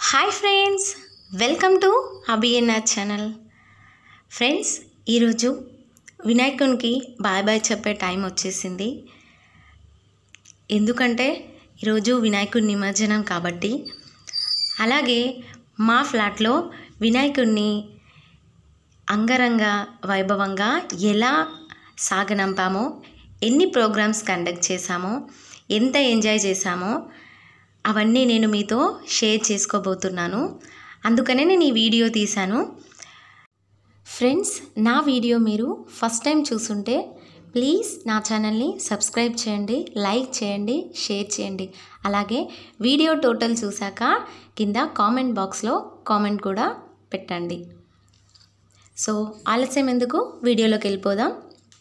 Hi friends welcome to అభియన్నాథ్ channel friends ఈరోజు వినాయకునికి బాయ్ బాయ్ చెప్పే టైం వచ్చేసింది ఎందుకంటే ఈరోజు వినాయకుడి నిమజ్జనం కాబట్టి అలాగే మా ఫ్లాట్లో వినాయకుడిని అంగరంగ వైభవంగా ఎలా సాగనంపామో ఎన్ని ప్రోగ్రామ్స్ కండక్ట్ చేశామో ఎంత ఎంజాయ్ చేశామో అవన్నీ నేను మీతో షేర్ చేసుకోబోతున్నాను అందుకనే నేను ఈ వీడియో తీశాను ఫ్రెండ్స్ నా వీడియో మీరు ఫస్ట్ టైం చూసుంటే ప్లీజ్ నా ఛానల్ని సబ్స్క్రైబ్ చేయండి లైక్ చేయండి షేర్ చేయండి అలాగే వీడియో టోటల్ చూశాక కింద కామెంట్ బాక్స్లో కామెంట్ కూడా పెట్టండి సో ఆలస్యం ఎందుకు వీడియోలోకి వెళ్ళిపోదాం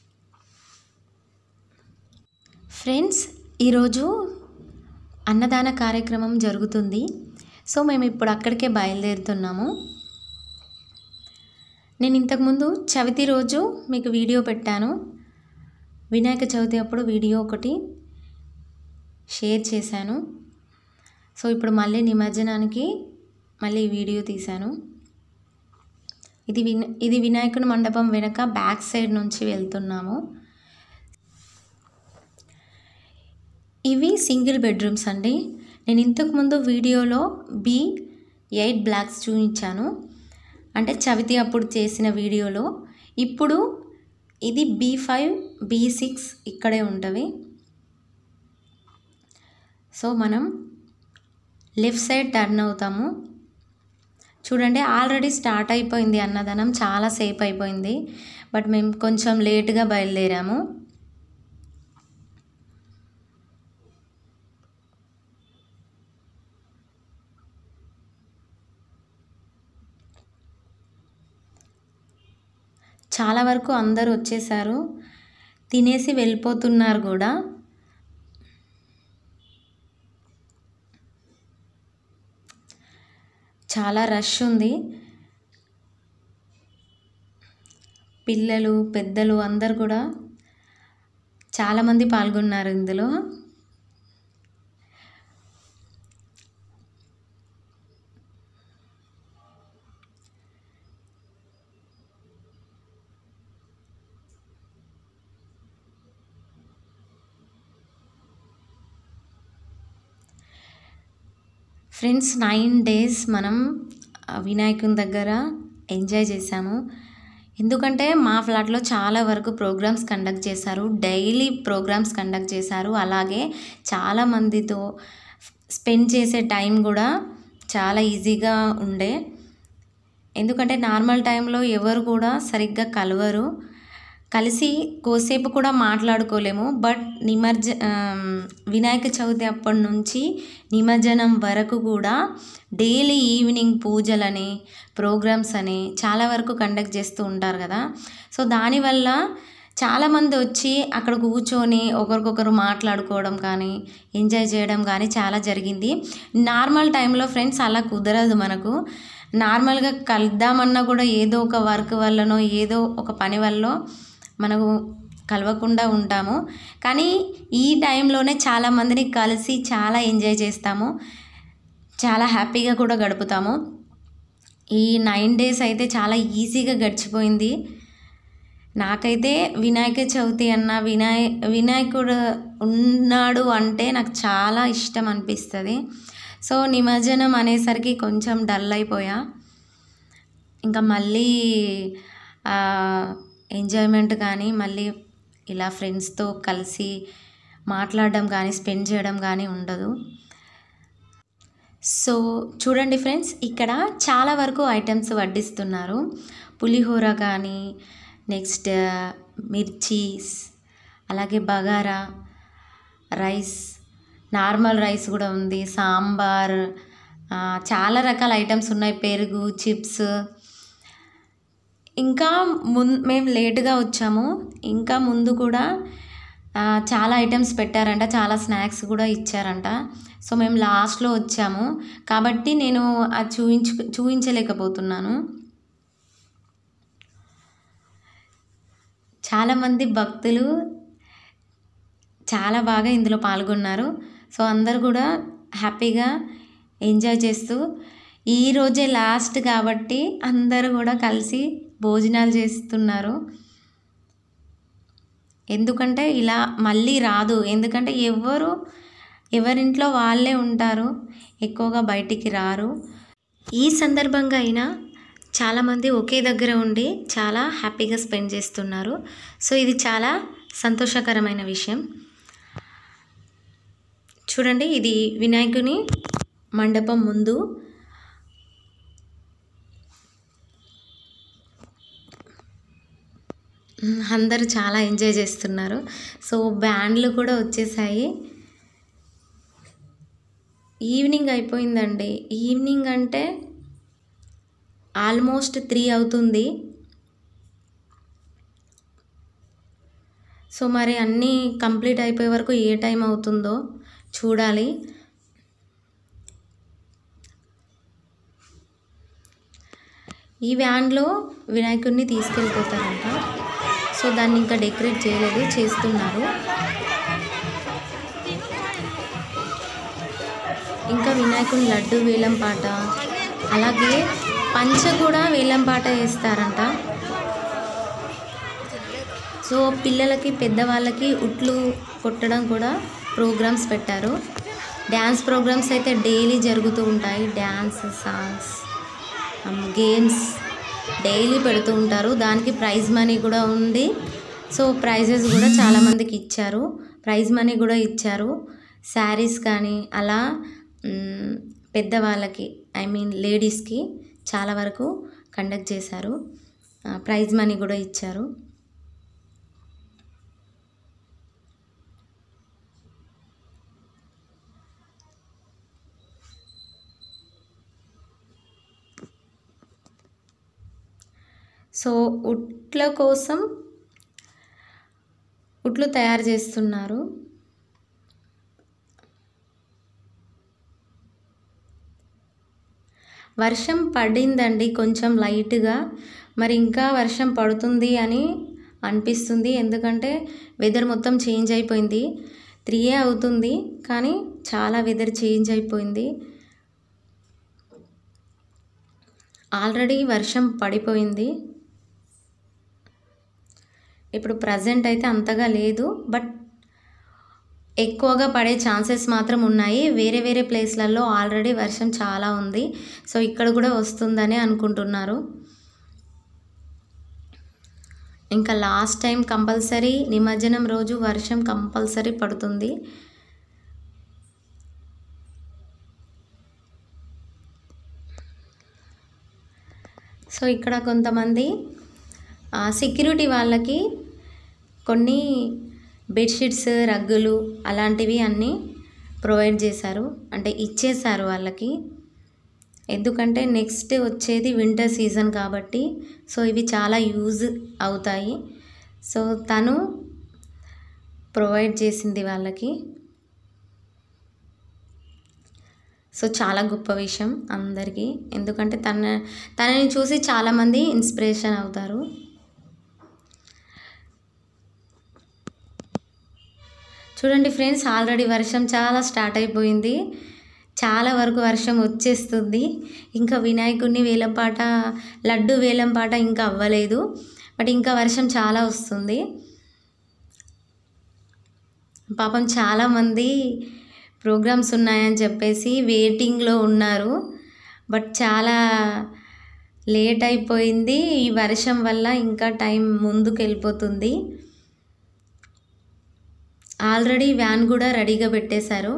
ఫ్రెండ్స్ ఈరోజు అన్నదాన కార్యక్రమం జరుగుతుంది సో మేము ఇప్పుడు అక్కడికే బయలుదేరుతున్నాము నేను ఇంతకుముందు చవితి రోజు మీకు వీడియో పెట్టాను వినాయక చవితి అప్పుడు వీడియో ఒకటి షేర్ చేశాను సో ఇప్పుడు మళ్ళీ నిమజ్జనానికి మళ్ళీ వీడియో తీశాను ఇది విన ఇది వినాయకుని మండపం వెనక బ్యాక్ సైడ్ నుంచి వెళ్తున్నాము ఇవి సింగిల్ బెడ్రూమ్స్ అండి నేను ఇంతకుముందు వీడియోలో బి ఎయిట్ బ్లాక్స్ చూపించాను అంటే చవితి అప్పుడు చేసిన వీడియోలో ఇప్పుడు ఇది బీ ఫైవ్ బీ సిక్స్ ఇక్కడే ఉంటవి సో మనం లెఫ్ట్ సైడ్ టర్న్ అవుతాము చూడండి ఆల్రెడీ స్టార్ట్ అయిపోయింది అన్నదానం చాలా సేపు అయిపోయింది బట్ మేము కొంచెం లేట్గా బయలుదేరాము చాలా వరకు అందరూ వచ్చేసారు తినేసి వెళ్ళిపోతున్నారు కూడా చాలా రష్ ఉంది పిల్లలు పెద్దలు అందరు కూడా చాలామంది పాల్గొన్నారు ఇందులో ఫ్రెండ్స్ నైన్ డేస్ మనం ఆ వినాయకుని దగ్గర ఎంజాయ్ చేసాము ఎందుకంటే మా ఫ్లాట్లో చాలా వరకు ప్రోగ్రామ్స్ కండక్ట్ చేశారు డైలీ ప్రోగ్రామ్స్ కండక్ట్ చేశారు అలాగే చాలామందితో స్పెండ్ చేసే టైం కూడా చాలా ఈజీగా ఉండే ఎందుకంటే నార్మల్ టైంలో ఎవరు కూడా సరిగ్గా కలవరు కలిసి కోసేపు కూడా మాట్లాడుకోలేము బట్ నిమజ్జ వినాయక చవితి అప్పటి నుంచి నిమజ్జనం వరకు కూడా డైలీ ఈవినింగ్ పూజలని ప్రోగ్రామ్స్ అని చాలా వరకు కండక్ట్ చేస్తూ ఉంటారు కదా సో దానివల్ల చాలామంది వచ్చి అక్కడ కూర్చొని ఒకరికొకరు మాట్లాడుకోవడం కానీ ఎంజాయ్ చేయడం కానీ చాలా జరిగింది నార్మల్ టైంలో ఫ్రెండ్స్ అలా కుదరదు మనకు నార్మల్గా కలుద్దామన్నా కూడా ఏదో ఒక వర్క్ వల్లనో ఏదో ఒక పని వల్ల మనకు కలవకుండా ఉంటాము కానీ ఈ టైంలోనే చాలామందిని కలిసి చాలా ఎంజాయ్ చేస్తాము చాలా హ్యాపీగా కూడా గడుపుతాము ఈ నైన్ డేస్ అయితే చాలా ఈజీగా గడిచిపోయింది నాకైతే వినాయక చవితి అన్న వినాయ వినాయకుడు ఉన్నాడు అంటే నాకు చాలా ఇష్టం అనిపిస్తుంది సో నిమజ్జనం అనేసరికి కొంచెం డల్ అయిపోయా ఇంకా మళ్ళీ ఎంజాయ్మెంట్ కానీ మళ్ళీ ఇలా ఫ్రెండ్స్తో కలిసి మాట్లాడడం కానీ స్పెండ్ చేయడం కానీ ఉండదు సో చూడండి ఫ్రెండ్స్ ఇక్కడ చాలా వరకు ఐటమ్స్ వడ్డిస్తున్నారు పులిహోర కానీ నెక్స్ట్ మిర్చీస్ అలాగే బగారా రైస్ నార్మల్ రైస్ కూడా ఉంది సాంబార్ చాలా రకాల ఐటమ్స్ ఉన్నాయి పెరుగు చిప్స్ ఇంకా ముం మేము లేటుగా వచ్చాము ఇంకా ముందు కూడా చాలా ఐటమ్స్ పెట్టారంట చాలా స్నాక్స్ కూడా ఇచ్చారంట సో మేము లాస్ట్లో వచ్చాము కాబట్టి నేను అది చూయించు చూపించలేకపోతున్నాను చాలామంది భక్తులు చాలా బాగా ఇందులో పాల్గొన్నారు సో అందరు కూడా హ్యాపీగా ఎంజాయ్ చేస్తూ ఈ రోజే లాస్ట్ కాబట్టి అందరూ కూడా కలిసి భోజనాలు చేస్తున్నారు ఎందుకంటే ఇలా మళ్ళీ రాదు ఎందుకంటే ఎవరు ఎవరింట్లో వాళ్ళే ఉంటారు ఎక్కువగా బయటికి రారు ఈ సందర్భంగా అయినా చాలామంది ఒకే దగ్గర ఉండి చాలా హ్యాపీగా స్పెండ్ చేస్తున్నారు సో ఇది చాలా సంతోషకరమైన విషయం చూడండి ఇది వినాయకుని మండపం ముందు మ్, అందరూ చాలా ఎంజాయ్ చేస్తున్నారు సో బ్యాండ్లు కూడా వచ్చేసాయి ఈవినింగ్ అయిపోయిందండి ఈవినింగ్ అంటే ఆల్మోస్ట్ త్రీ అవుతుంది సో మరి అన్నీ కంప్లీట్ అయిపోయే వరకు ఏ టైం అవుతుందో చూడాలి ఈ వ్యాన్లో వినాయకుడిని తీసుకెళ్ళిపోతారంట సో దాన్ని ఇంకా డెకరేట్ చేయలేదు చేస్తున్నారు ఇంకా వినాయకుని లడ్డు వేలం పాట అలాగే పంచ కూడా వేలం పాట వేస్తారంట సో పిల్లలకి పెద్దవాళ్ళకి ఉట్లు కొట్టడం కూడా ప్రోగ్రామ్స్ పెట్టారు డ్యాన్స్ ప్రోగ్రామ్స్ అయితే డైలీ జరుగుతూ ఉంటాయి డ్యాన్స్ సాంగ్స్ గేమ్స్ డైలీ పెడుతూ ఉంటారు దానికి ప్రైజ్ మనీ కూడా ఉంది సో ప్రైజెస్ కూడా చాలామందికి ఇచ్చారు ప్రైజ్ మనీ కూడా ఇచ్చారు శారీస్ కానీ అలా మ్, పెద్దవాళ్ళకి ఐ మీన్ లేడీస్కి చాలా వరకు కండక్ట్ చేశారు ఆ, ప్రైజ్ మనీ కూడా ఇచ్చారు సో ఉట్ల కోసం ఉట్లు తయారు చేస్తున్నారు వర్షం పడిందండి కొంచెం లైట్గా మరి ఇంకా వర్షం పడుతుంది అని అనిపిస్తుంది ఎందుకంటే వెదర్ మొత్తం చేంజ్ అయిపోయింది త్రీయే అవుతుంది కానీ చాలా వెదర్ చేంజ్ అయిపోయింది ఆల్రెడీ వర్షం పడిపోయింది ఇప్పుడు ప్రజెంట్ అయితే అంతగా లేదు బట్ ఎక్కువగా పడే ఛాన్సెస్ మాత్రం ఉన్నాయి వేరే వేరే ప్లేస్లలో ఆల్రెడీ వర్షం చాలా ఉంది సో ఇక్కడ కూడా వస్తుందని అనుకుంటున్నారు ఇంకా లాస్ట్ టైం కంపల్సరీ నిమజ్జనం రోజు వర్షం కంపల్సరీ పడుతుంది సో ఇక్కడ కొంతమంది సెక్యూరిటీ వాళ్ళకి కొన్ని బెడ్షీట్స్ రగ్గులు అలాంటివి అన్నీ ప్రొవైడ్ చేశారు అంటే ఇచ్చేశారు వాళ్ళకి ఎందుకంటే నెక్స్ట్ వచ్చేది వింటర్ సీజన్ కాబట్టి సో ఇవి చాలా యూజ్ అవుతాయి సో తను ప్రొవైడ్ చేసింది వాళ్ళకి సో చాలా గొప్ప విషయం అందరికీ ఎందుకంటే తన తనని చూసి చాలామంది ఇన్స్పిరేషన్ అవుతారు చూడండి ఫ్రెండ్స్ ఆల్రెడీ వర్షం చాలా స్టార్ట్ అయిపోయింది చాలా వరకు వర్షం వచ్చేస్తుంది ఇంకా వినాయకుడిని వేలంపాట లడ్డు వేలంపాట ఇంకా అవ్వలేదు బట్ ఇంకా వర్షం చాలా వస్తుంది పాపం చాలామంది ప్రోగ్రామ్స్ ఉన్నాయని చెప్పేసి వెయిటింగ్లో ఉన్నారు బట్ చాలా లేట్ అయిపోయింది ఈ వర్షం వల్ల ఇంకా టైం ముందుకు వెళ్ళిపోతుంది ఆల్రెడీ వ్యాన్ కూడా రెడీగా పెట్టేశారు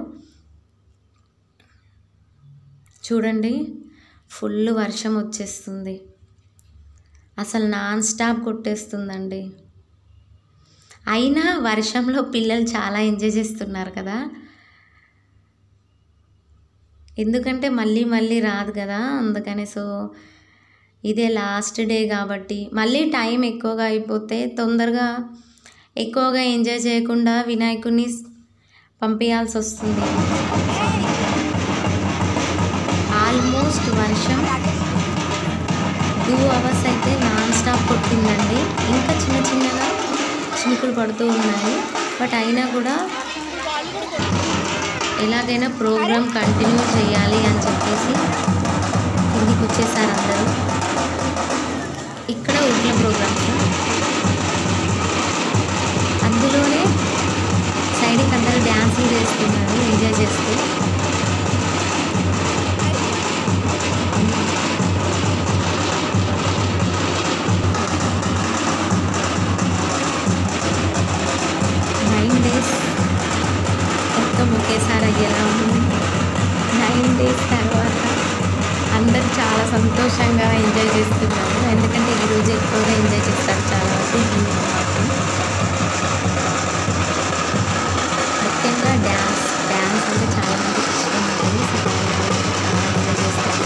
చూడండి ఫుల్ వర్షం వచ్చేస్తుంది అసలు నాన్ స్టాప్ కొట్టేస్తుందండి అయినా వర్షంలో పిల్లలు చాలా ఎంజాయ్ చేస్తున్నారు కదా ఎందుకంటే మళ్ళీ మళ్ళీ రాదు కదా అందుకని సో ఇదే లాస్ట్ డే కాబట్టి మళ్ళీ టైం ఎక్కువగా అయిపోతే తొందరగా ఎక్కువగా ఎంజాయ్ చేయకుండా వినాయకుడిని పంపించాల్సి వస్తుంది ఆల్మోస్ట్ వర్షం టూ అవర్స్ అయితే నాన్ స్టాప్ కొట్టిందండి ఇంకా చిన్న చిన్నగా చినుకులు పడుతూ ఉన్నాయి బట్ అయినా కూడా ఎలాగైనా ప్రోగ్రామ్ కంటిన్యూ చేయాలి అని చెప్పేసి సంతోషంగా ఎంజాయ్ చేస్తున్నాను ఎందుకంటే ఈరోజు ఎక్కువగా ఎంజాయ్ చేస్తారు చాలా వరకు ఈవినింగ్ మాత్రం ముఖ్యంగా డ్యాన్స్ డ్యాన్స్ అంటే చాలా మందికి ఇష్టం ఉంటుంది సో దానివల్ల చాలా ఎంజాయ్ చేస్తారు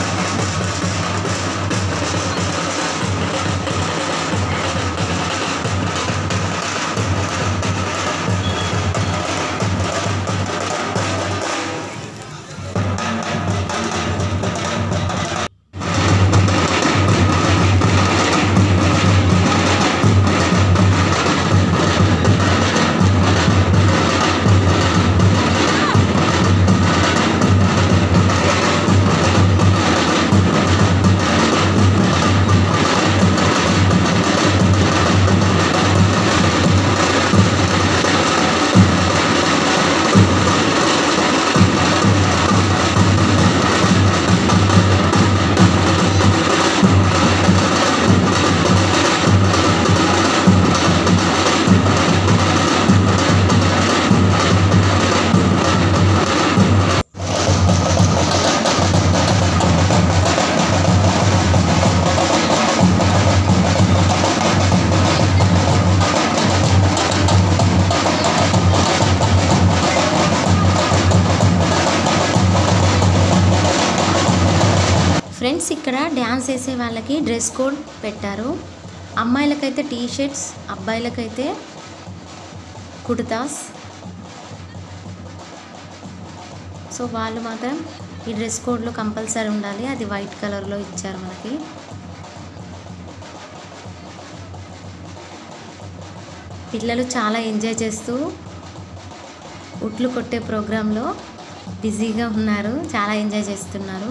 ఫ్రెండ్స్ ఇక్కడ డ్యాన్స్ వేసే వాళ్ళకి డ్రెస్ కోడ్ పెట్టారు అమ్మాయిలకైతే టీ షర్ట్స్ అబ్బాయిలకైతే కుర్తాస్ సో వాళ్ళు మాత్రం ఈ డ్రెస్ కోడ్లో కంపల్సరీ ఉండాలి అది వైట్ కలర్లో ఇచ్చారు మనకి పిల్లలు చాలా ఎంజాయ్ చేస్తూ ఉట్లు కొట్టే ప్రోగ్రాంలో బిజీగా ఉన్నారు చాలా ఎంజాయ్ చేస్తున్నారు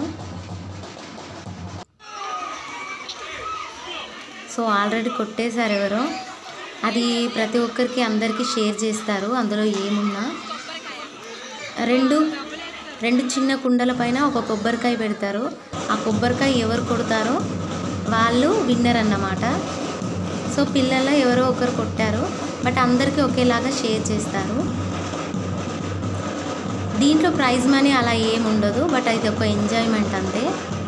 సో ఆల్రెడీ కొట్టేశారు ఎవరో అది ప్రతి ఒక్కరికి అందరికీ షేర్ చేస్తారు అందులో ఏమున్నా రెండు రెండు చిన్న కుండల పైన ఒక కొబ్బరికాయ పెడతారు ఆ కొబ్బరికాయ ఎవరు కొడతారో వాళ్ళు విన్నర్ అన్నమాట సో పిల్లల ఎవరో ఒకరు కొట్టారు బట్ అందరికీ ఒకేలాగా షేర్ చేస్తారు దీంట్లో ప్రైజ్ మనీ అలా ఏమి ఉండదు బట్ అది ఒక ఎంజాయ్మెంట్ అంతే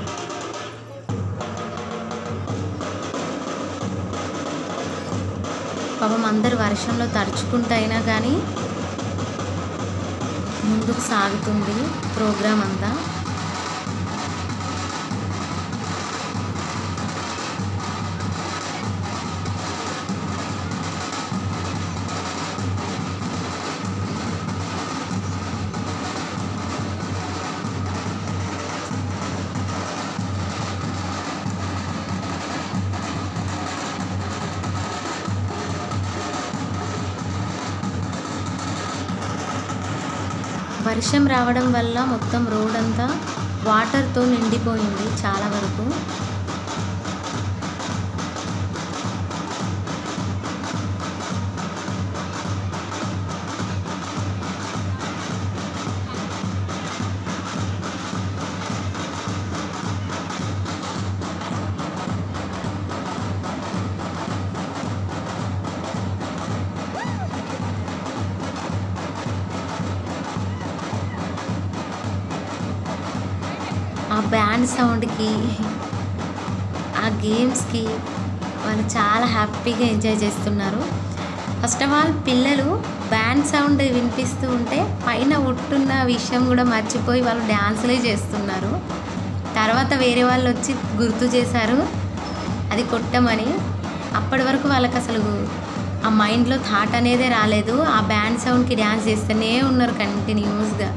పాపం అందరు వర్షంలో తడుచుకుంటూ అయినా కానీ ముందుకు సాగుతుంది ప్రోగ్రాం అంతా వర్షం రావడం వల్ల మొత్తం రోడ్ అంతా వాటర్తో నిండిపోయింది చాలా వరకు ఆ బ్యాండ్ సౌండ్కి ఆ గేమ్స్కి వాళ్ళు చాలా హ్యాపీగా ఎంజాయ్ చేస్తున్నారు ఫస్ట్ ఆఫ్ ఆల్ పిల్లలు బ్యాండ్ సౌండ్ వినిపిస్తూ ఉంటే పైన ఉట్టున్న విషయం కూడా మర్చిపోయి వాళ్ళు డ్యాన్సులే చేస్తున్నారు తర్వాత వేరే వాళ్ళు వచ్చి గుర్తు చేశారు అది కొట్టమని అప్పటి వరకు వాళ్ళకి అసలు ఆ మైండ్లో థాట్ అనేదే రాలేదు ఆ బ్యాండ్ సౌండ్కి డ్యాన్స్ చేస్తూనే ఉన్నారు కంటిన్యూస్గా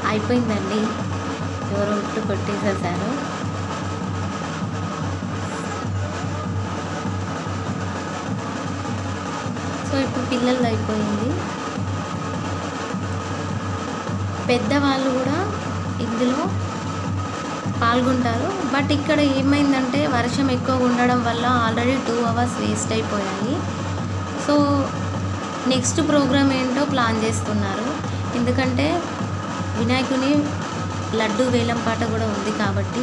అయిపోయిందండి ఎవరో ఉట్టు కొట్టేసేసారు సో ఇప్పుడు పిల్లలు అయిపోయింది పెద్దవాళ్ళు కూడా ఇందులో పాల్గొంటారు బట్ ఇక్కడ ఏమైందంటే వర్షం ఎక్కువ ఉండడం వల్ల ఆల్రెడీ టూ అవర్స్ వేస్ట్ అయిపోయాయి సో నెక్స్ట్ ప్రోగ్రామ్ ఏంటో ప్లాన్ చేస్తున్నారు ఎందుకంటే వినాయకుని లడ్డు వేలం పాట కూడా ఉంది కాబట్టి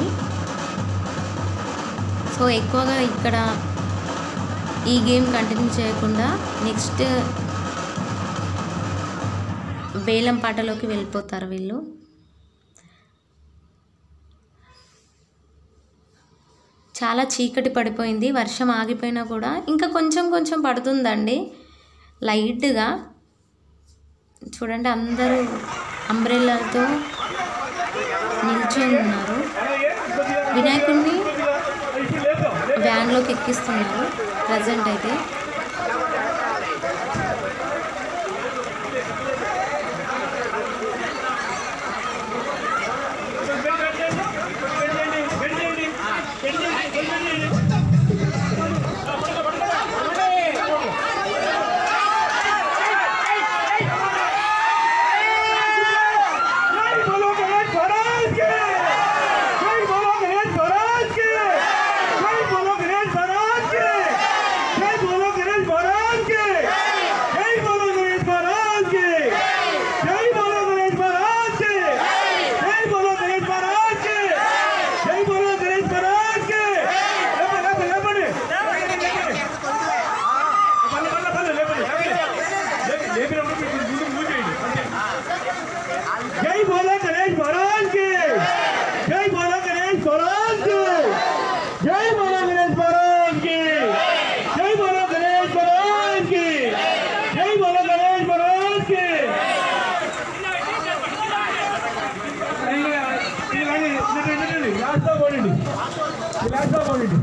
సో ఎక్కువగా ఇక్కడ ఈ గేమ్ కంటిన్యూ చేయకుండా నెక్స్ట్ వేలం పాటలోకి వెళ్ళిపోతారు వీళ్ళు చాలా చీకటి పడిపోయింది వర్షం ఆగిపోయినా కూడా ఇంకా కొంచెం కొంచెం పడుతుందండి లైట్గా చూడండి అందరూ అంబ్రెల్లాతో నిల్చొని ఉన్నారు వినాయకుడిని వ్యాన్లోకి ఎక్కిస్తున్నారు ప్రజెంట్ అయితే जय बोलो गणेश महाराज के जय बोलो गणेश महाराज के जय बोलो गणेश महाराज के जय बोलो गणेश महाराज के जय बोलो गणेश महाराज के जय बोलो गणेश महाराज के जय बोलो गणेश महाराज के जय बोलो गणेश महाराज के लेपंడి लेपंడి लेपंడి పల్ల పల్ల పల్ల లేపండి లేపండి లేపినప్పుడు మీరు ముందు మూవ్ చేయండి అంతే जय बोला गणेश महाराज के जय बोला गणेश महाराज के जय बोला गणेश महाराज के जय बोला गणेश महाराज के जय बोला गणेश महाराज के లాస్ట్ పోనండి లాస్ట్ పోనండి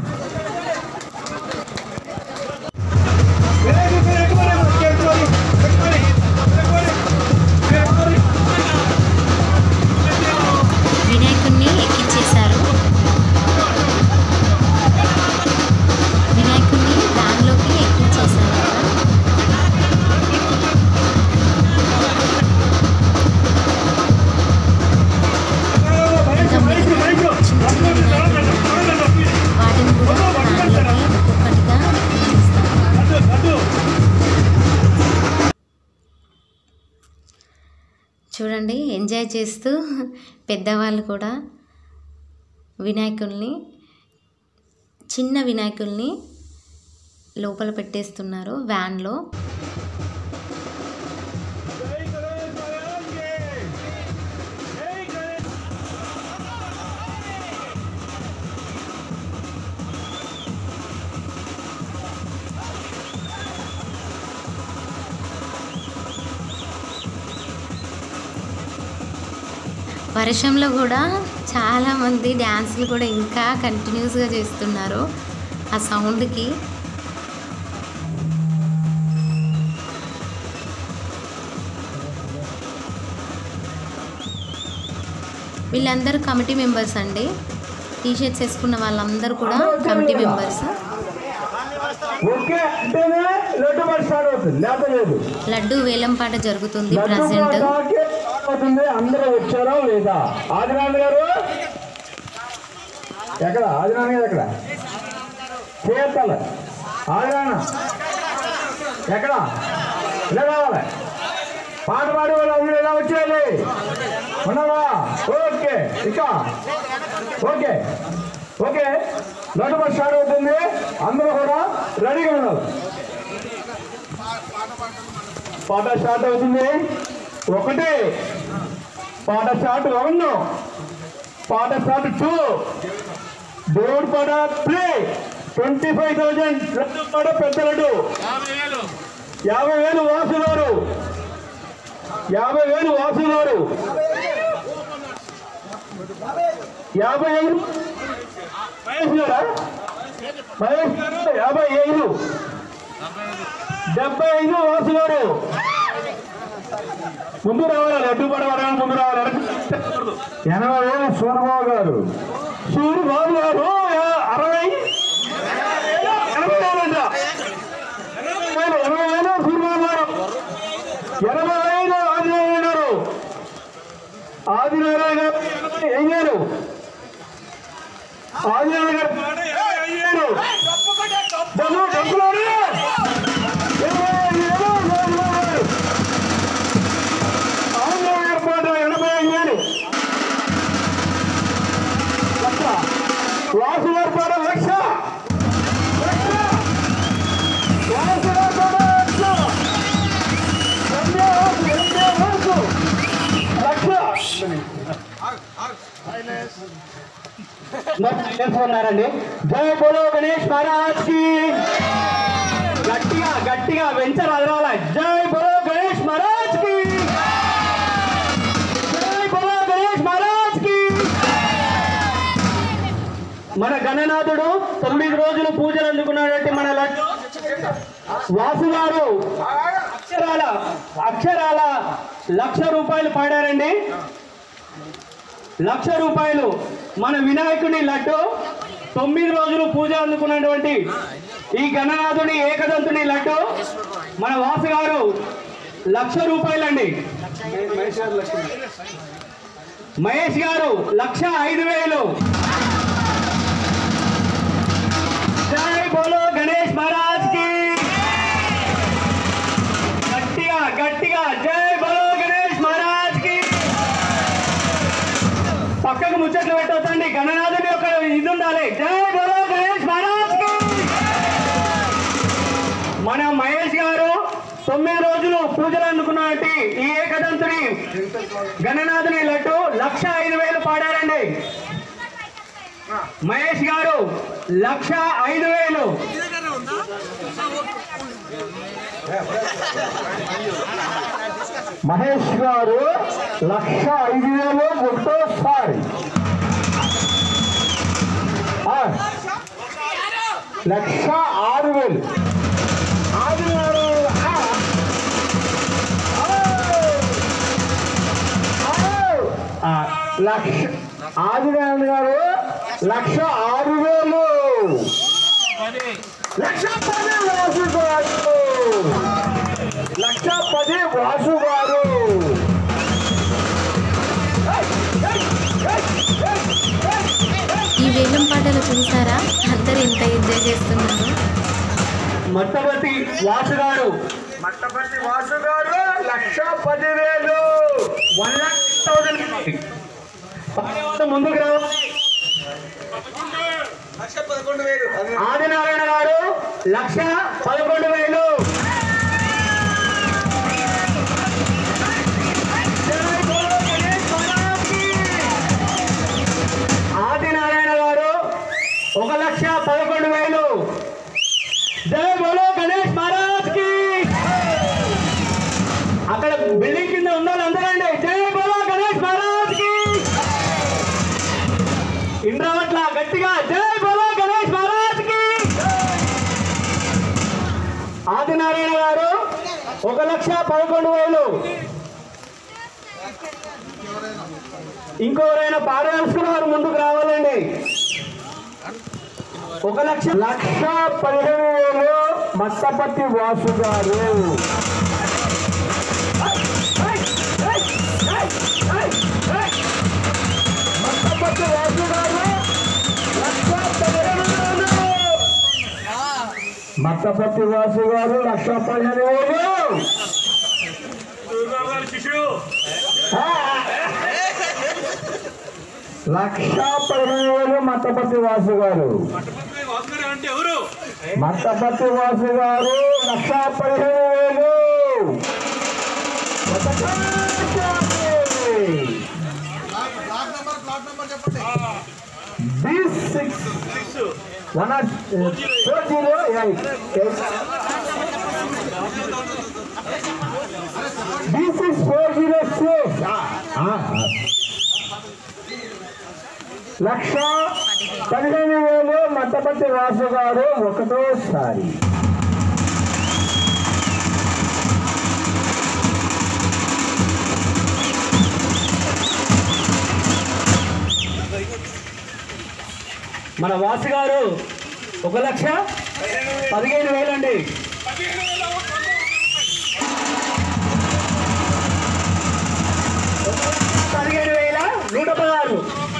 వినాయకుడిని ఎక్కించేశారు వినాయకుడిని వ్యాన్లోకి ఎక్కించేశారు ఇంకా మిగిలిన చిన్న చిన్న వినాయకులు వాటిని కూడా వ్యాన్లోకి ఒక్కొక్కటిగా ఎక్కిస్తారు చూడండి ఎంజాయ్ చేస్తూ పెద్దవాళ్ళు కూడా వినాయకుల్ని చిన్న వినాయకుల్ని లోపల పెట్టేస్తున్నారు వ్యాన్లో जय गणेश महाराज के जय गणेश వర్షంలో కూడా చాలామంది డ్యాన్సులు కూడా ఇంకా కంటిన్యూస్గా చేస్తున్నారు ఆ సౌండ్కి వీళ్ళందరూ కమిటీ మెంబర్స్ అండి టీ షర్ట్స్ వేసుకున్న వాళ్ళందరూ కూడా కమిటీ మెంబర్స్ ఓకే అంటేనే లడ్డు మరి స్టార్ట్ అవుతుంది లేకపోతే లేదు లడ్డు వేలం పాట జరుగుతుంది లడ్డు ప్రజెంట్ పాటకి స్టార్ట్ అవుతుంది అందరూ వచ్చారా లేదా ఆదినారాయణ గారు ఎక్కడ ఆదినారాయణ గారు ఎక్కడ చేయాలి ఆదినారాయణ ఎక్కడ ఇలా రావాలి పాట పాడే వాళ్ళు అందరూ ఇలా వచ్చేయాలి ఉన్నావా ఓకే ఇక ఓకే ఓకే లడ్డు మరి స్టార్ట్ అవుతుంది అందరూ కూడా రెడీగా ఉండాలి పాట స్టార్ట్ అవుతుంది ఒకటి పాట స్టార్ట్ వన్ పాట స్టార్ట్ టూ దేవుడు పాట three twenty five thousand laddu పాట పెద్ద లడ్డు యాభై వేలు వాసులారు యాభై వేలు వాసులారు యాభై ఐదు మహేష్ గారా మహేష్ గారు యాభై ఐదు డెబ్బై ఐదు వాసుగారు ముందు రావాలి లడ్డు పడవడానికి ముందు రావాలి ఎనభై వేలు సూర్యబాబు గారు సూర్యబాబు గారు యా- అరవై ఎనభై వేలంట వేలు, ఎనభై వేలు సూర్యబాబు గారు ఎనభై వేలు ఆదినారాయణ గారు ఆదినారాయణ గారు ఏం గారు ఆదినారాయణ గారు అయ్యారు డబ్బు డబ్బులు ఏర్పాటు ఎనభై అయ్యారు లక్ష వాసు ఏర్పాటు లక్ష లక్ష వాసు ఏర్పాటు లక్ష రెండే వాసు రెండే వాసు లక్ష తెలుసుకున్నారండి జై బోలో గణేష్ మహారాజ్ కి గట్టిగా గట్టిగా వెంచర్ అదరాల జై బోలో గణేష్ మహారాజ్ కి జై బోలో గణేష్ మహారాజ్ కి మన గణనాథుడు తొమ్మిది రోజులు పూజలు అందుకున్నటువంటి మన లడ్డు వాసు గారు అక్షరాల అక్షరాల లక్ష రూపాయలు పాడారండి లక్ష రూపాయలు మన వినాయకుడి లడ్డు తొమ్మిది రోజులు పూజ అందుకున్నటువంటి ఈ గణనాథుని ఏకదంతుని లడ్డు మన వాసు గారు లక్ష రూపాయలండి మహేష్ గారు లక్ష ఐదు వేలు జై బోలో గణేష్ మహారాజ్ కి గట్టిగా గట్టిగా జై బోలో గణేష్ మహారాజ్ కి పక్కకు ముచ్చట్లు పెట్టొద్దండి గణనాథుని ఒక ఇది ఉండాలి జై బోలో గణేష్ మహారాజ్ కి మన మహేష్ గారు తొమ్మిది రోజులు పూజలు అందుకున్నటువంటి ఈ ఏకదంతుని గణనాథుని లడ్డు లక్ష ఐదు వేలు పాడారండి మహేష్ గారు లక్ష ఐదు వేలు మహేష్ గారు లక్ష ఐదు వేలు ఒకటోసారి ఆ, లక్ష ఆరు వేలు ఆరు వేలు ఆ. ఆ, లక్ష ఆదినారాయణ గారు లక్ష ఆరు వేలు లక్ష పది వాసు గారు లక్ష పది వాసు గారు ఈ వేలం పాటలు చూసారా అందరు ఎంత ఎంజాయ్ చేస్తున్నారు మట్టపతి వాసు గారు మట్టపతి వాసు గారు లక్ష పది వేలు వన్ లాక్ థౌసండ్ ముందుకు రావు ఆదినారాయణ గారు లక్ష పదకొండు వేలు జై బోలో గణేష్ మహారాజ్ కి. ఆదినారాయణ గారు ఒక లక్ష పదకొండు వేలు జై బోలో గణేష్ మహారాజ్ కి అక్కడ బిల్డింగ్ కింద ఉన్న వాళ్ళందరండి జై బోలో గణేష్ మహారాజ్ కి ఇంద్రవట్ల గట్టిగా జై బోలో గణేష్ మహారాజ్ కి ఆదినారాయణ గారు ఒక లక్ష పదకొండు వేలు ఇంకెవరైనా పాడదలుచుకున్న వారు ముందుకు రావాలండి ఒక లక్ష లక్ష పదిహేను వేలు మత్తపత్తి వాసు గారు మత్తపత్తి వాసు గారు లక్ష పదిహేను వేలు మత్తపత్తి వాసు గారు లక్ష పదిహేను వేలు ఆ. లక్ష పదిహేను వేలు మత్తపత్తి వాసు గారు అంటే ఎవరు మట్టపతి వాసు గారు లక్ష పదిహేను వేలు B six one four zero eight B six four zero six lakh పదిహేను వేలు మట్టపతి వాసు గారు ఒకటోసారి మన వాసు గారు ఒక లక్ష పదిహేను వేలండి పదిహేను వేల నూట పదహారు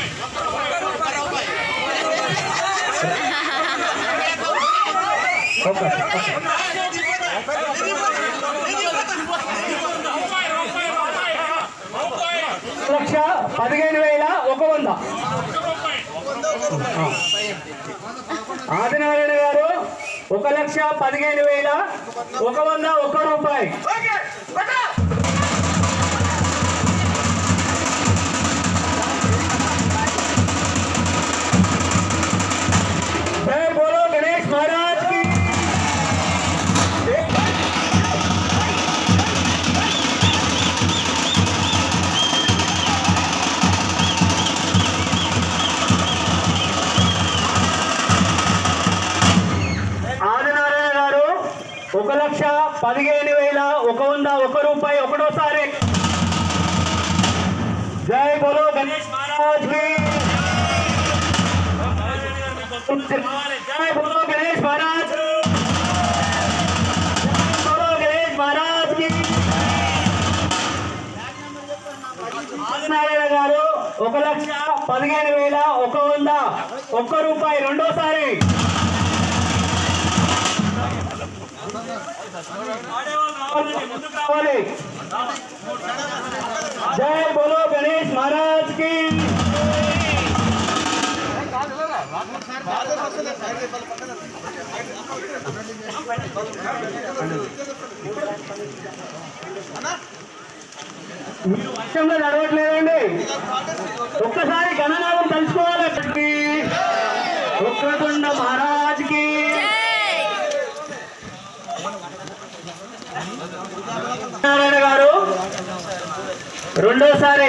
ఓకే లక్ష పదిహేను వేల ఒక వంద ఆదినారాయణ గారు ఒక లక్ష పదిహేను వేల ఒక వంద ఒక రూపాయి జై బోలో గణేష్ మహారాజ్ కి ఆదినారాయణ గారు ఒక లక్ష పదిహేను వేల ఒక వంద ఒక రూపాయి ఒకటోసారి జై బోలో గణేష్ మహారాజ్ కి జై బోలో గణేష్ మహారాజ్ కి. జై బోలో గణేష్ మహారాజ్ కి ఆదినారాయణ గారు ఒక లక్ష పదిహేను వేల ఒక వంద ఒక్క రూపాయి రెండోసారి ముందుకు రావాలి జై బోలో గణేష్ మహారాజ్ కి మీరు వర్షంలో నడవట్లేదండి ఒక్కసారి గణనాథం తలుచుకోవాలి ఒక్కకొండ మహారాజ్ కి నారాయణ గారు రెండోసారి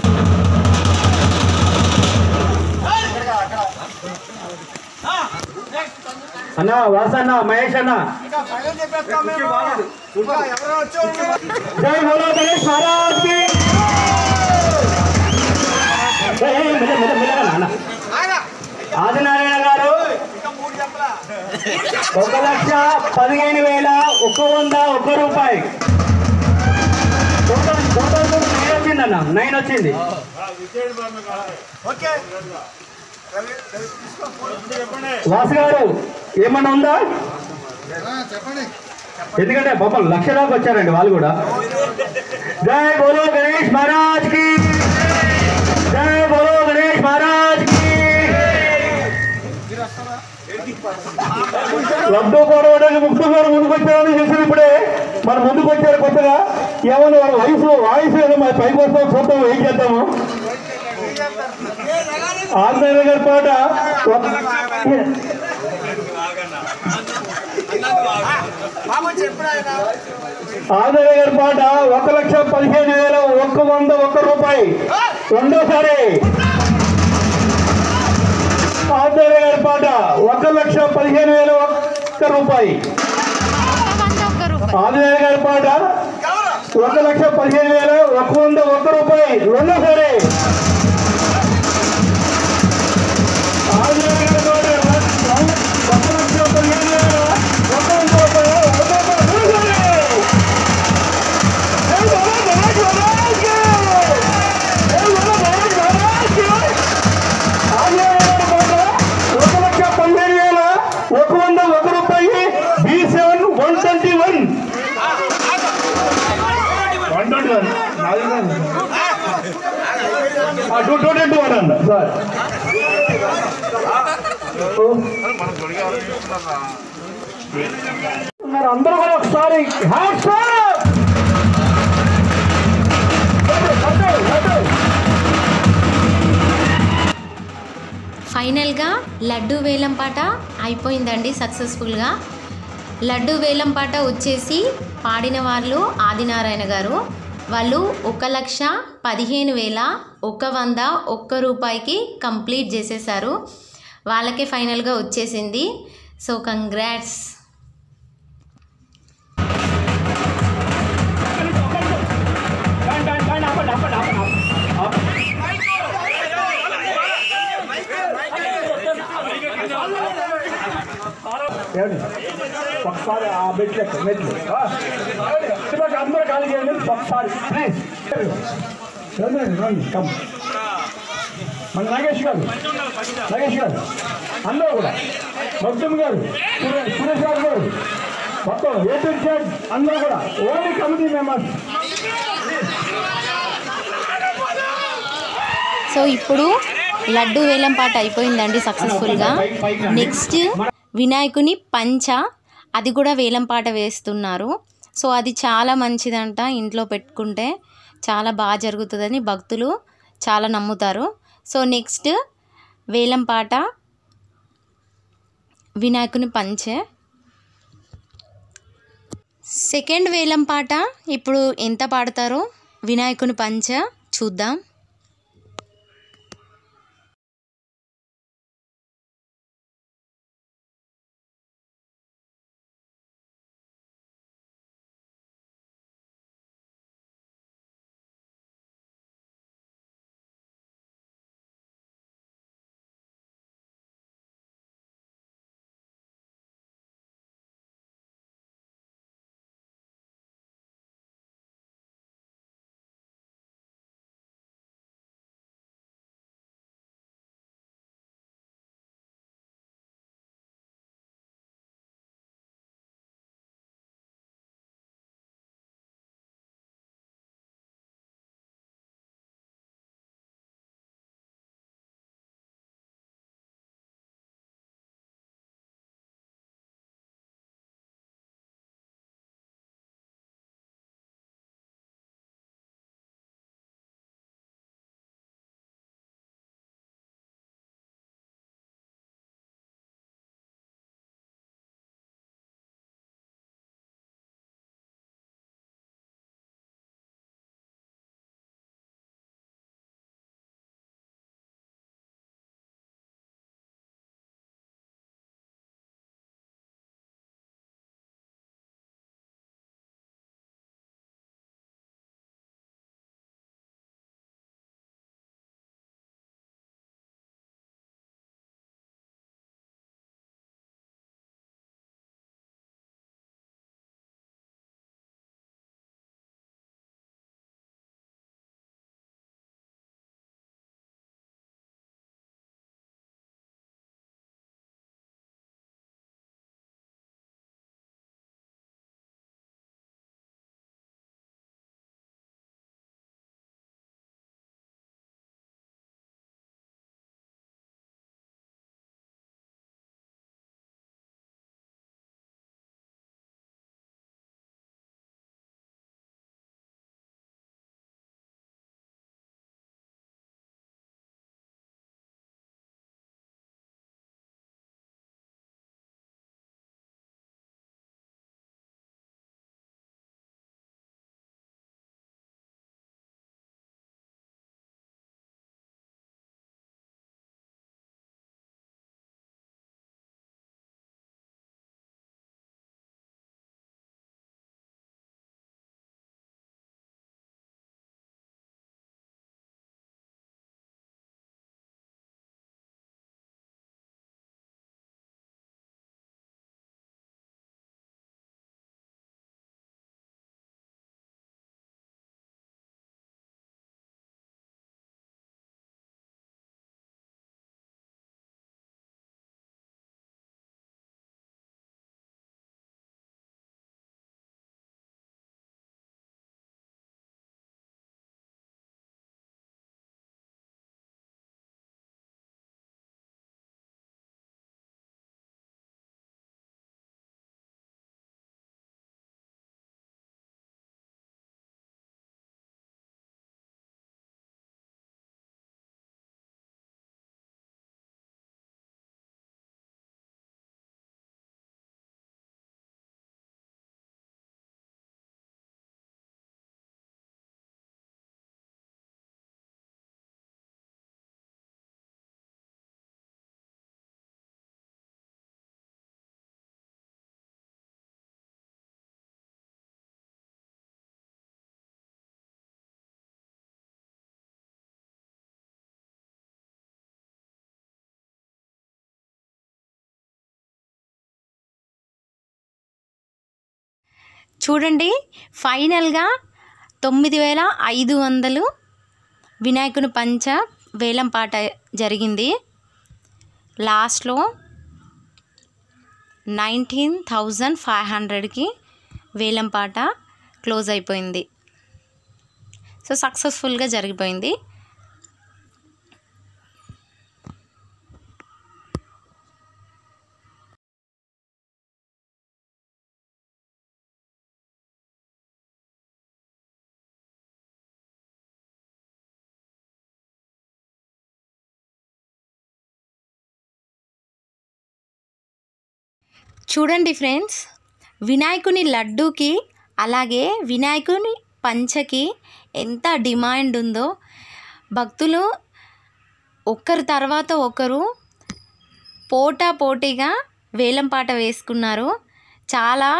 అన్న వాసన్న మహేష్ అన్న జై బోలో గణేష్ మహారాజ్ కి ఏ, ఏ, మెల్ల, మెల్ల, మెల్లగా నాన్న. ఆదినారాయణ గారు ఒక లక్ష పదిహేను వేల ఒక వంద ఒక రూపాయి టోటల్ టోటల్ నైన్ వచ్చిందన్న నైన్ వచ్చింది వాసు గారు ఏమన్నా ఉందా ఎందుకంటే పాపం లక్ష దాకా వచ్చారండి వాళ్ళు కూడా జై బోలో గణేష్ మహారాజ్ కి జై బోలో గణేష్ మహారాజ్ కి లడ్డూ పోవడానికి ముక్తు గారు ముందుకు వచ్చారని చూసింది ఇప్పుడే మన ముందుకు వచ్చారు కొత్తగా ఏమన్నా వాళ్ళ వయసు వాయిస్ ఏదో మరి పైకి వస్తాం చూద్దాం ఏం చేద్దాము ఆంధ్ర గారి పాట ఆంధ్ర గారి పాట ఒక లక్ష పదిహేను వేల ఒక్క వంద ఒక్క రూపాయి రెండోసారి ఆంధ్ర గారి పాట ఒక లక్ష పదిహేను వేల ఒక్క రూపాయి వంద ఒక్క రూపాయి ఆంజనేయ గారి పాట ఒక లక్ష పదిహేను వేల ఒక వంద ఒక్క రూపాయి రెండోసారి ఆంజనేయ గారి పాట ఒక లక్ష పదిహేను వేల ఒక వంద రూపాయలు రెండోసారి. జై బాబా గణేష్ మహారాజ్కి! జై బాబా గణేష్ మహారాజ్కి! ఆంజనేయ గారి పాట ఒక లక్ష పదిహేను వేల ఒక వంద ఒక రూపాయి B seven one twenty one one twenty one two two twenty one అండి సార్ ఉన్నారు అందరూ కూడా ఒకసారి హ్యాట్స్ ఆఫ్! లడ్డు, లడ్డు. ఫైనల్గా లడ్డు వేలం పాట అయిపోయిందండి సక్సెస్ఫుల్గా లడ్డు వేలం పాట వచ్చేసి పాడిన వాళ్ళు ఆదినారాయణ గారు వాళ్ళు ఒక లక్ష పదిహేను వేల ఒక వంద ఒక్క రూపాయికి కంప్లీట్ చేసేసారు వాళ్ళకే ఫైనల్గా వచ్చేసింది so congrats band, band, band, ఆపండి, ఆపండి, ఆపండి, ఆపండి. ఏమండి ఒకసారి ఆ మెట్లు ఎక్క మెట్లు ఆ, ఏమండి? ఇటుపక్క అందరూ ఖాళీ చేయండి ఒకసారి ప్లీజ్ రండి రండి కమ్ మన నాగేష్ గారు నాగేష్ గారు అందరూ కూడా భక్తుమ్ గారు సురేష్ సురేష్ గారు గారు మొత్తం ఏ టు జెడ్ అందరూ కూడా ఓన్లీ కమిటీ మెంబర్స్ సో ఇప్పుడు లడ్డు వేలం పాట అయిపోయిందండి సక్సెస్ఫుల్గా నెక్స్ట్ వినాయకుని పంచ అది కూడా వేలం పాట వేస్తున్నారు సో అది చాలా మంచిదంట ఇంట్లో పెట్టుకుంటే చాలా బాగా జరుగుతుందని భక్తులు చాలా నమ్ముతారు సో నెక్స్ట్ వేలం పాట వినాయకుని పంచే సెకండ్ వేలం పాట ఇప్పుడు ఎంత పాడతారో వినాయకుని పంచ చూద్దాం చూడండి ఫైనల్గా తొమ్మిది వేల ఐదు వందలు వినాయకుని పంచ వేలం పాట జరిగింది లాస్ట్లో నైన్టీన్ థౌజండ్ ఫైవ్ హండ్రెడ్కి వేలం పాట క్లోజ్ అయిపోయింది సో సక్సెస్ఫుల్గా జరిగిపోయింది చూడండి ఫ్రెండ్స్ వినాయకుని లడ్డూకి అలాగే వినాయకుని పంచకి ఎంత డిమాండ్ ఉందో భక్తులు ఒకరి తర్వాత ఒకరు పోటా పోటీగా వేలం పాట వేసుకున్నారు చాలా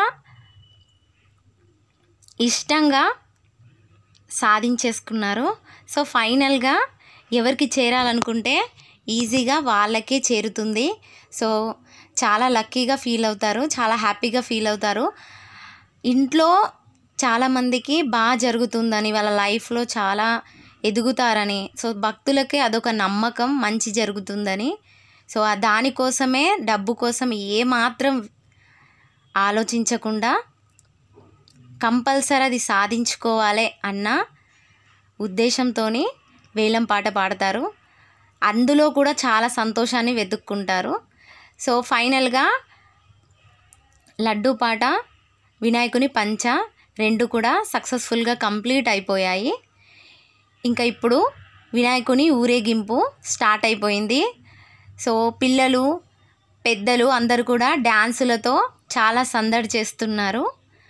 ఇష్టంగా సాధించేసుకున్నారు సో ఫైనల్గా ఎవరికి చేరాలనుకుంటే ఈజీగా వాళ్ళకే చేరుతుంది సో చాలా లక్కీగా ఫీల్ అవుతారు చాలా హ్యాపీగా ఫీల్ అవుతారు ఇంట్లో చాలామందికి బాగా జరుగుతుందని వాళ్ళ లైఫ్లో చాలా ఎదుగుతారని సో భక్తులకి అదొక నమ్మకం మంచి జరుగుతుందని సో ఆ దానికోసమే డబ్బు కోసం ఏమాత్రం ఆలోచించకుండా కంపల్సరీ అది సాధించుకోవాలి అన్న ఉద్దేశంతో వేలం పాట పాడతారు అందులో కూడా చాలా సంతోషాన్ని వెతుక్కుంటారు సో ఫైనల్గా లడ్డూ పాట వినాయకుని పంచ రెండు కూడా సక్సెస్ఫుల్గా కంప్లీట్ అయిపోయాయి ఇంకా ఇప్పుడు వినాయకుని ఊరేగింపు స్టార్ట్ అయిపోయింది సో పిల్లలు పెద్దలు అందరూ కూడా డ్యాన్సులతో చాలా సందడి చేస్తున్నారు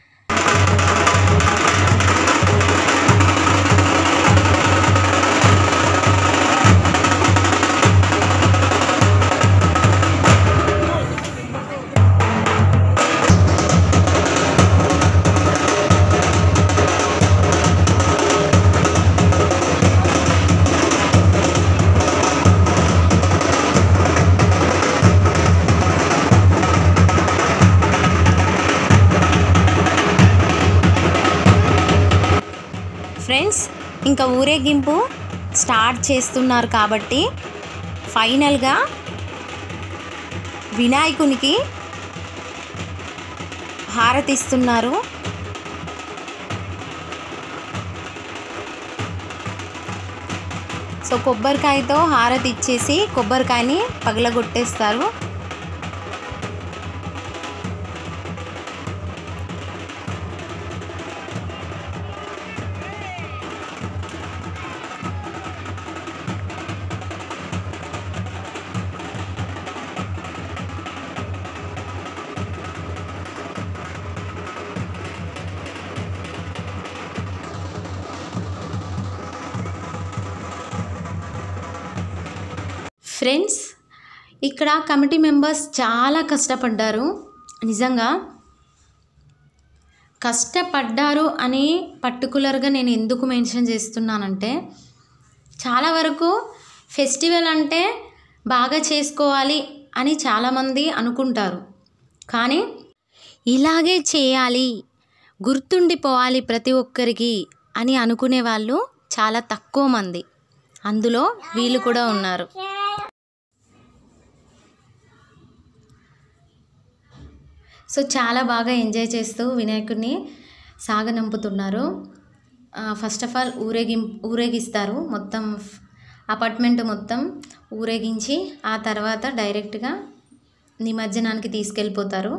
ఫ్రెండ్స్ ఇంకా ఊరేగింపు స్టార్ట్ చేస్తున్నారు కాబట్టి ఫైనల్గా వినాయకునికి హారతిస్తున్నారు సో కొబ్బరికాయతో హారతి ఇచ్చేసి కొబ్బరికాయని పగలగొట్టేస్తారు ఫ్రెండ్స్ ఇక్కడ కమిటీ మెంబర్స్ చాలా కష్టపడ్డారు నిజంగా కష్టపడ్డారు అని పర్టికులర్గా నేను ఎందుకు మెన్షన్ చేస్తున్నానంటే చాలా వరకు ఫెస్టివల్ అంటే బాగా చేసుకోవాలి అని చాలామంది అనుకుంటారు కానీ ఇలాగే చేయాలి గుర్తుండిపోవాలి ప్రతి ఒక్కరికి అని అనుకునే వాళ్ళు చాలా తక్కువ మంది అందులో వీళ్ళు కూడా ఉన్నారు సో చాలా బాగా ఎంజాయ్ చేస్తూ వినాయకుడిని సాగనంపుతున్నారు ఫస్ట్ ఆఫ్ ఆల్ ఊరేగిం ఊరేగిస్తారు మొత్తం అపార్ట్మెంట్ మొత్తం ఊరేగించి ఆ తర్వాత డైరెక్ట్గా నిమజ్జనానికి తీసుకెళ్ళిపోతారు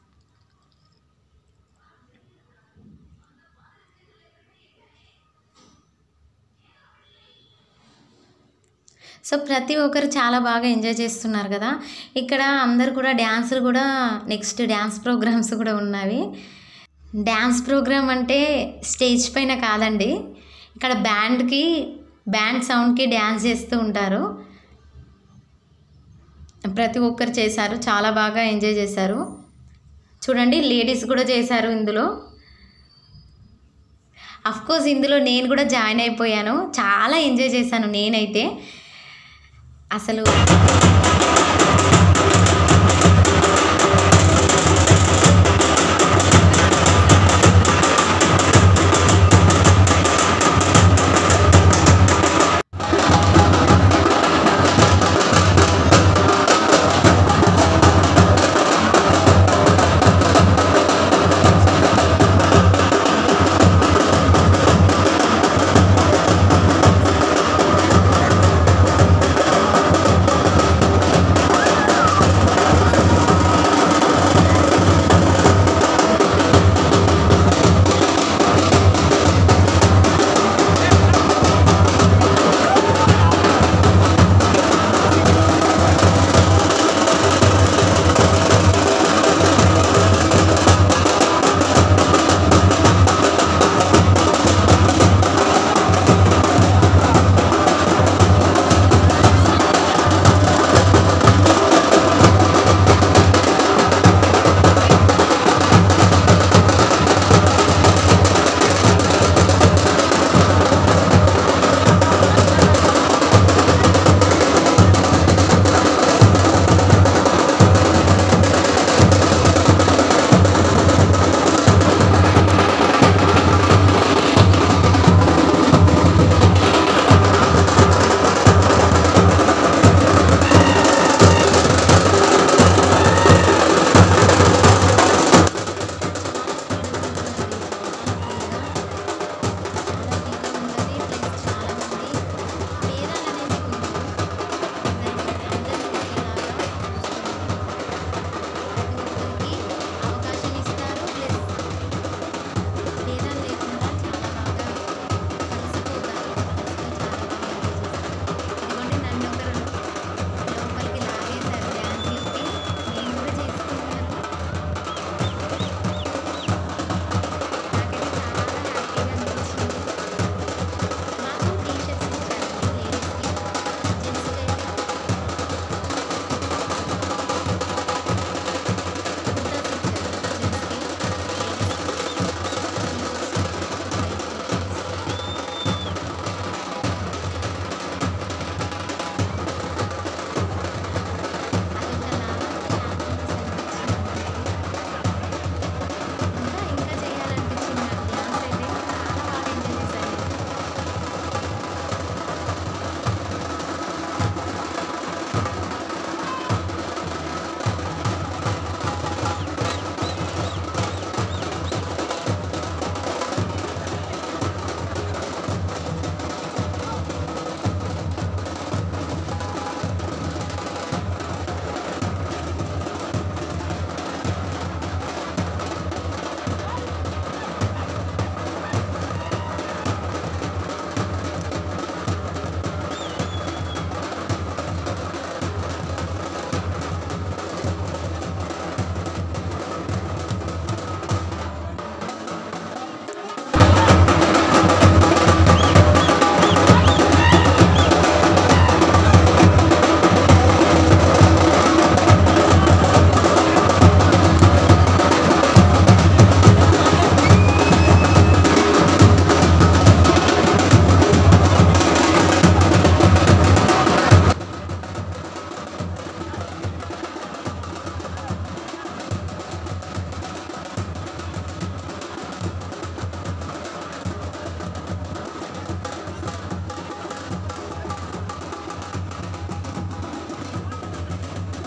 సో ప్రతి ఒక్కరు చాలా బాగా ఎంజాయ్ చేస్తున్నారు కదా ఇక్కడ అందరు కూడా డ్యాన్సులు కూడా నెక్స్ట్ డ్యాన్స్ ప్రోగ్రామ్స్ కూడా ఉన్నవి డ్యాన్స్ ప్రోగ్రామ్ అంటే స్టేజ్ పైన కాదండి ఇక్కడ బ్యాండ్కి బ్యాండ్ సౌండ్కి డ్యాన్స్ చేస్తూ ఉంటారు ప్రతి ఒక్కరు చేశారు చాలా బాగా ఎంజాయ్ చేశారు చూడండి లేడీస్ కూడా చేశారు ఇందులో కోర్స్ ఇందులో నేను కూడా జాయిన్ అయిపోయాను చాలా ఎంజాయ్ చేశాను నేనైతే అసలు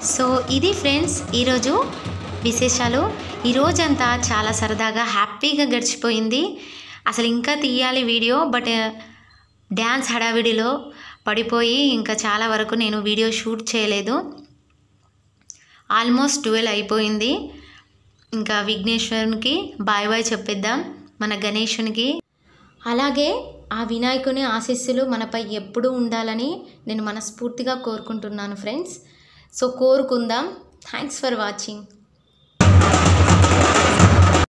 సో ఇది ఫ్రెండ్స్ ఈరోజు విశేషాలు ఈరోజంతా చాలా సరదాగా హ్యాపీగా గడిచిపోయింది అసలు ఇంకా తీయాలి వీడియో బట్ డ్యాన్స్ హడావిడిలో పడిపోయి ఇంకా చాలా వరకు నేను వీడియో షూట్ చేయలేదు ఆల్మోస్ట్ ట్వెల్వ్ అయిపోయింది ఇంకా విఘ్నేశ్వరునికి బాయ్ బాయ్ చెప్పేద్దాం మన గణేషునికి అలాగే ఆ వినాయకుని ఆశీస్సులు మనపై ఎప్పుడూ ఉండాలని నేను మనస్ఫూర్తిగా కోరుకుంటున్నాను ఫ్రెండ్స్ సో కోరుకుందాం థ్యాంక్స్ ఫర్ వాచింగ్